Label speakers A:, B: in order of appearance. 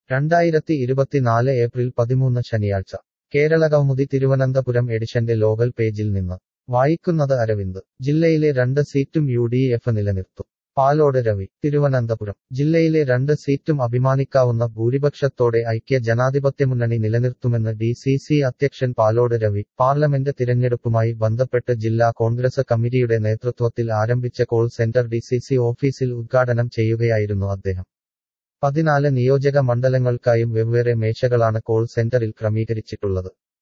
A: രണ്ടായിരത്തി ഇരുപത്തിനാല് ഏപ്രിൽ പതിമൂന്ന് ശനിയാഴ്ച കേരള കൗമുദി തിരുവനന്തപുരം എഡിഷന്റെ ലോകൽ പേജിൽ നിന്ന് വായിക്കുന്നത് അരവിന്ദ് ജില്ലയിലെ രണ്ട് സീറ്റും യു ഡി എഫ് നിലനിർത്തും പാലോട് രവി തിരുവനന്തപുരം ജില്ലയിലെ രണ്ട് സീറ്റും അഭിമാനിക്കാവുന്ന ഭൂരിപക്ഷത്തോടെ ഐക്യ ജനാധിപത്യമുന്നണി നിലനിർത്തുമെന്ന് ഡി സി സി അധ്യക്ഷൻ പാലോട് രവി പാർലമെന്റ് തിരഞ്ഞെടുപ്പുമായി ബന്ധപ്പെട്ട് ജില്ലാ കോൺഗ്രസ് കമ്മിറ്റിയുടെ നേതൃത്വത്തിൽ ആരംഭിച്ച call centre D C C ഓഫീസിൽ ഉദ്ഘാടനം ചെയ്യുകയായിരുന്നു അദ്ദേഹം പതിനാല് നിയോജക മണ്ഡലങ്ങൾക്കായും വെവ്വേറെ മേശകളാണ് കോൾ സെന്ററിൽ ക്രമീകരിച്ചിട്ടുള്ളത്